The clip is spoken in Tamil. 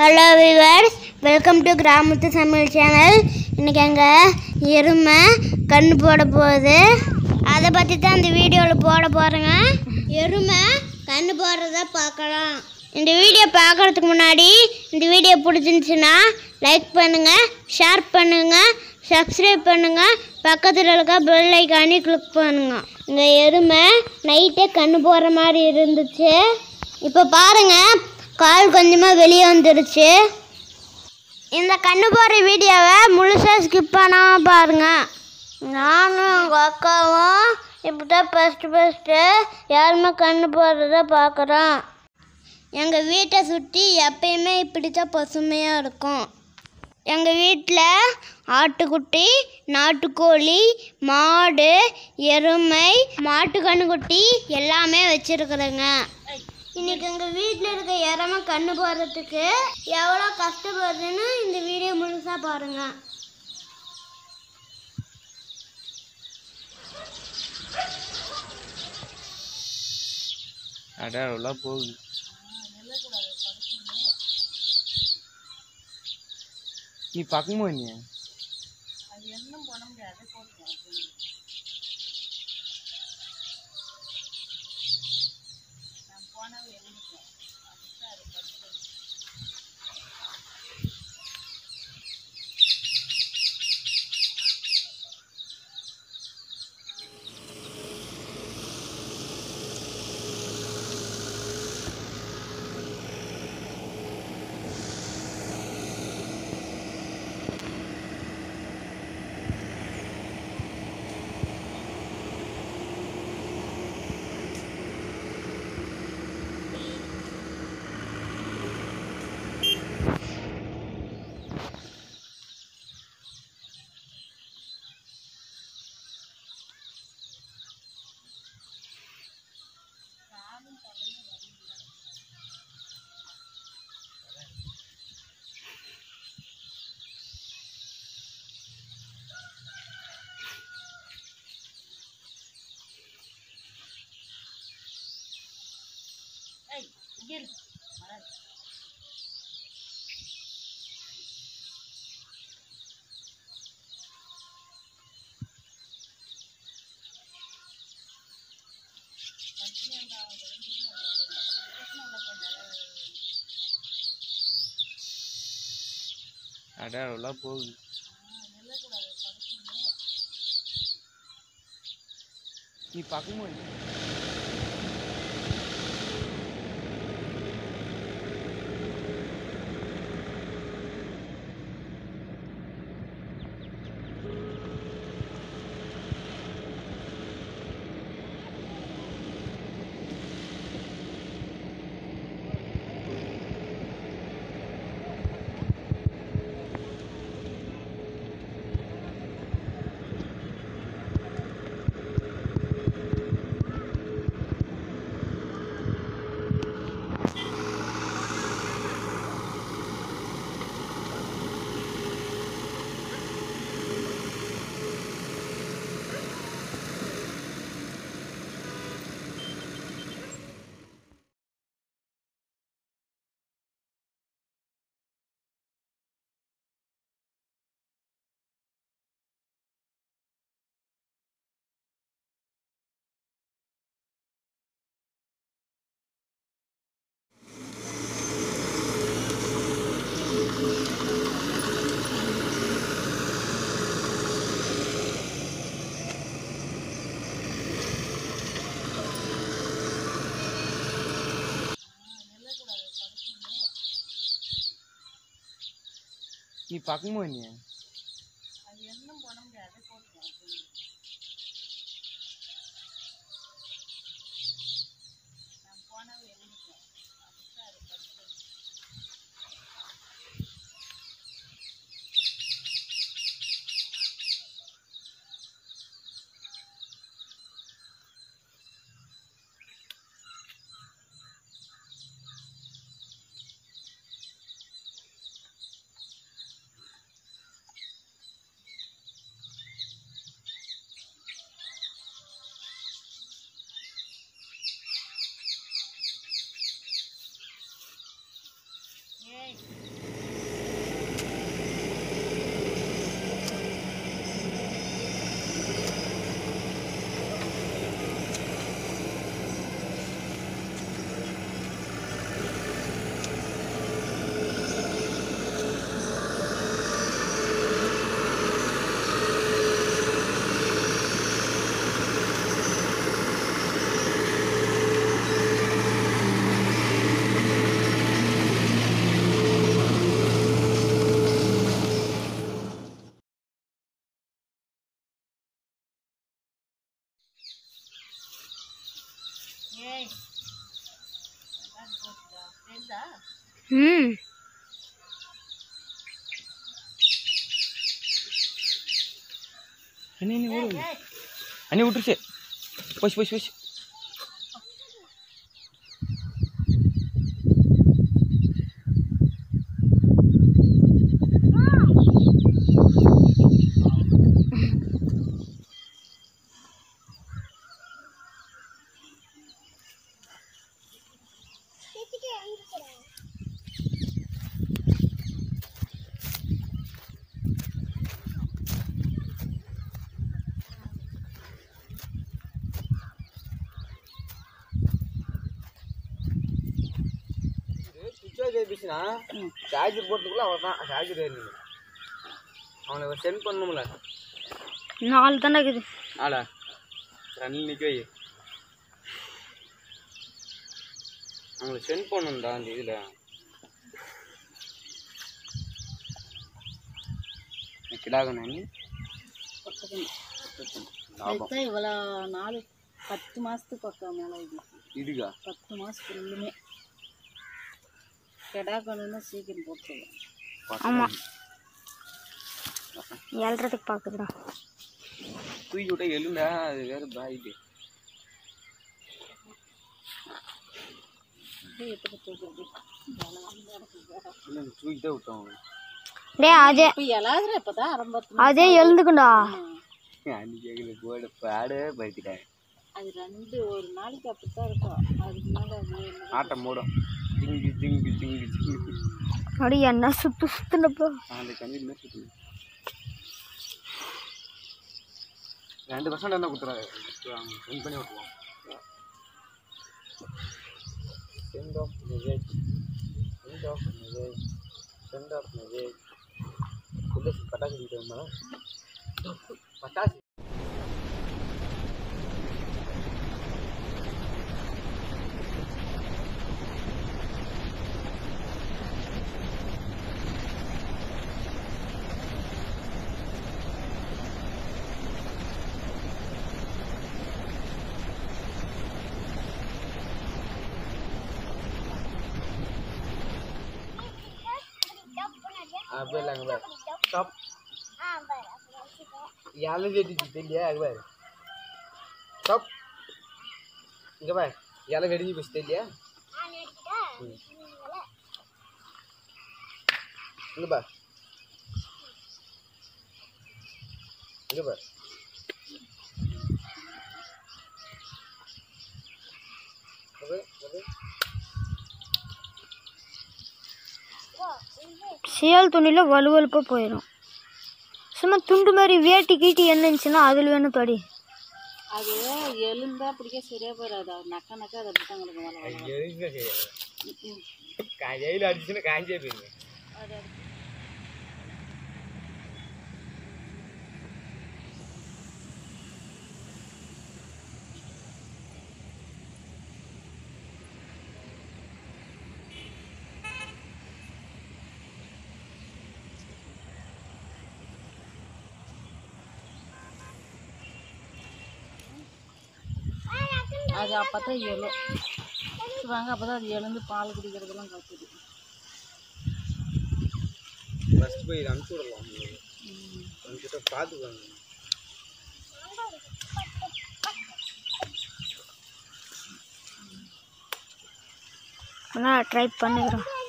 ஹலோ விவர்ஸ் வெல்கம் டு கிராமத்து சமையல் சேனல் இன்னைக்கு எங்கள் எருமை கண்ணு போட போகுது அதை பற்றி தான் இந்த வீடியோவில் போட போகிறேங்க எருமை கண்ணு போடுறத பார்க்கலாம் இந்த வீடியோ பார்க்குறதுக்கு முன்னாடி இந்த வீடியோ பிடிச்சிருந்துச்சுன்னா லைக் பண்ணுங்கள் ஷேர் பண்ணுங்கள் சப்ஸ்கிரைப் பண்ணுங்கள் பக்கத்தில் இருக்க பெல் ஐக்கானி கிளிக் பண்ணுங்கள் இந்த எருமை நைட்டே கண்ணு போடுற மாதிரி இருந்துச்சு இப்போ பாருங்கள் கால் கொஞ்சமாக வெளியே வந்துடுச்சு இந்த கண்ணு போடுற வீடியோவை முழுசாக ஸ்கிப் பண்ணாமல் பாருங்கள் நானும் எங்கள் அக்காவும் இப்போ தான் ஃபஸ்ட்டு ஃபஸ்ட்டு யாருமே கண்ணு போடுறத பார்க்குறோம் எங்கள் வீட்டை சுற்றி எப்பயுமே இப்படி தான் பசுமையாக இருக்கும் எங்கள் வீட்டில் ஆட்டுக்குட்டி நாட்டுக்கோழி மாடு எருமை மாட்டு கண்ணுக்குட்டி எல்லாமே வச்சுருக்குறேங்க இன்னைக்கு எங்கள் வீட்டில் இருக்க எருமை கண்ணு போடுறதுக்கு எவ்வளோ கஷ்டப்படுதுன்னு இந்த வீடியோ முழுசாக பாருங்கள் அடாவெல்லாம் போகுது நீ பக்கமா நீ அடாவெல்லாம் போகுது நீ பக்கமா நீ நீ பக்கமா நீ ம் அண்ணி அண்ணி ஓடு அண்ணி விட்டுருச்சு போச்சு போச்சு போச்சு சுவிட்ச் ஏபிச்சுனா சார்ஜர் போட்டுக்குள்ள அவன் தான் சார்ஜர் ஏறி அவனை சென்ட் பண்ணணும்ல நாலு தானே இருக்குது ஆளா ரன்னில் நிற்க வை அவங்களை சென்ட் பண்ணணும்டா அந்த இதில் கிடாகணும் அண்ணி லாபம் அதுதான் இவ்வளோ நாலு பத்து மாதத்துக்கு பக்கம் மேலே இது இதுக்கா பத்து மாதம் ஃபுல்லுமே கெடா கணுன்னா சீக்கிரம் போட்டுருவோம் ஆமாம் ஏழ்றதுக்கு பார்க்குதுடா தூக்கி விட்டா எலுண்டா அது வேற பாயிட்டு எப்படி தூக்குறது தூக்கி தான் விட்டோம் அவனை டேய் அதே இப்போ எல்லாரும் இப்போ தான் ஆரம்பத்து அதே எழுந்துக்குண்டா அன்னைக்கு எங்களுக்கு போட பாடே படுத்திட்டாங்க அது ரெண்டு ஒரு நாளைக்கு அப்படித்தான் இருக்கும் அதுக்கு மேலே அது ஆட்டம் மூடும் திங்கு திங்கு திங்கு திங்கு அடி என்ன சுத்து சுத்துனப்போ அந்த கஞ்சி என்ன சுற்றுது ரெண்டு பர்சன்ட் என்ன கொடுத்துறாரு சென்ட் பண்ணி விட்டுருவோம் send off message send off message send off message புல்லஸ் பட்டாசு தெரியுமா பட்டாசு அப்படியே இல்லை அங்கே பாரு ஸ்டாப் யாரும் வெடிச்சு தெரியலையா அங்கே பாரு ஸ்டாப் இங்கே பாரு யாரும் வெடிஞ்சு போச்சு தெரியலையா ம். இங்கே பாரு இங்கே பாரு இங்கே பாரு, இங்கே பாரு. சேல் துணியில் வலுவலுப்பாக போயிடும் சும்மா துண்டு மாதிரி வேட்டி கீட்டி என்ன இருந்துச்சுன்னா அதில் வேணும் படி அது எலும்பா பிடிக்க சரியா போயிடாது அது நக்க நக்க அதை அப்படி தான் கிடக்கும் வள வள. எதுவுமே செய்யாது கையில் அடிச்சுன்னா காஞ்சே போயிருங்க அது அது அப்போ தான் எழும் வாங்க அப்போ தான் அது எழுந்து பால் குடிக்கிறதெல்லாம் கற்றுது ஃபஸ்ட் போய் இதை அனுப்பிச்சி விடலாம் அனுப்பிச்சுட்டா பார்த்துக்குவாங்க ஆனால் ட்ரை பண்ணிக்கிறோம்